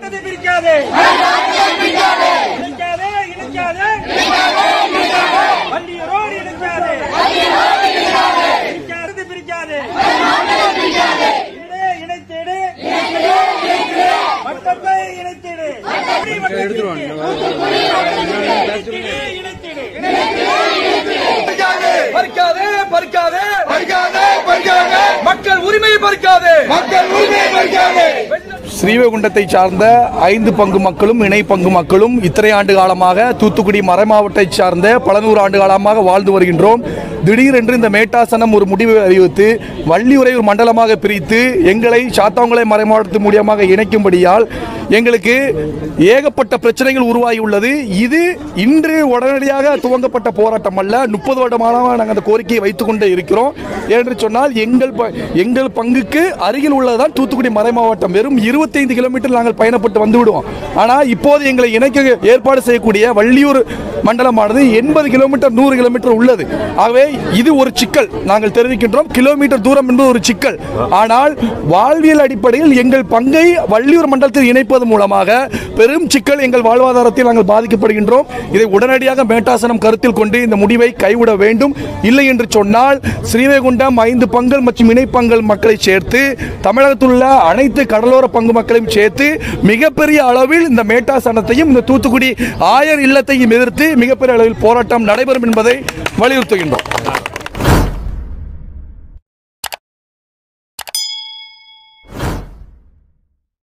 ஆட்டத்தை பிரிக்காதே இணைக்காதே இணைக்காதே வண்டியரோடு இணைக்காதே இணைக்காதே பிரிக்காதே இணை, இணைத்திடு மட்டத்தை இணைத்திடு இணைத்திடு இணைத்திடு பறிக்காதே பறிக்காதே பறிக்காதே பறிக்காதே மக்கள் உரிமையை பறிக்காதே மக்கள் உரிமையை பறிக்காதே ஸ்ரீவைகுண்டத்தை சார்ந்த ஐந்து பங்கு மக்களும் இணை பங்கு மக்களும் இத்தனை ஆண்டு காலமாக தூத்துக்குடி மறைமாவட்டத்தை சார்ந்த பல நூறு ஆண்டு காலமாக வாழ்ந்து வருகின்றோம் திடீரென்று இந்த மேட்டாசனம் ஒரு முடிவை அறிவித்து வள்ளியுறை ஒரு மண்டலமாக பிரித்து எங்களை சாத்தாங்குளை மறைமாவட்டத்து மூலியமாக இணைக்கும்படியால் எங்களுக்கு ஏகப்பட்ட பிரச்சனைகள் உருவாகி உள்ளது இது இன்று உடனடியாக துவங்கப்பட்ட போராட்டம் அல்ல முப்பது வருடமாக நாங்கள் அந்த கோரிக்கையை வைத்துக் கொண்டே இருக்கிறோம் என்று சொன்னால் எங்கள் ப- எங்கள் பங்குக்கு அருகில் உள்ளதுதான் தூத்துக்குடி மறைமாவட்டம் வெறும் இருபத்தைந்து கிலோமீட்டர் நாங்கள் பயணப்பட்டு வந்து விடுவோம் ஆனால் இப்போது எங்களை இணைக்க ஏற்பாடு செய்யக்கூடிய வள்ளியூர் மண்டலமானது எண்பது கிலோமீட்டர் நூறு கிலோமீட்டர் உள்ளது ஆகவே இது ஒரு சிக்கல் நாங்கள் தெரிவிக்கின்றோம் கிலோமீட்டர் தூரம் என்பது ஒரு சிக்கல் ஆனால் வாழ்வியல் அடிப்படையில் எங்கள் பங்கை வள்ளியூர் மண்டலத்தில் இணைப்பது மூலமாக பெரும் சிக்கல் எங்கள் வாழ்வாதாரத்தில் நாங்கள் பாதிக்கப்படுகின்றோம் இதை உடனடியாக மேட்டாசனம் கருத்தில் கொண்டு இந்த முடிவை கைவிட வேண்டும் இல்லை என்று சொன்னால் ஸ்ரீவைகுண்டம் ஐந்து பங்கல் மற்றும் இணைப்பங்கல் மக்களை சேர்த்து தமிழகத்தில் உள்ள அனைத்து கடலோர பங்கு மக்களையும் சேர்த்து மிகப்பெரிய அளவில் இந்த மேட்டாசனத்தையும் இந்த தூத்துக்குடி ஆயர் இல்லத்தையும் எதிர்த்து மிகப்பெரிய அளவில் போராட்டம் நடைபெறும் என்பதை வலியுறுத்துகின்றோம்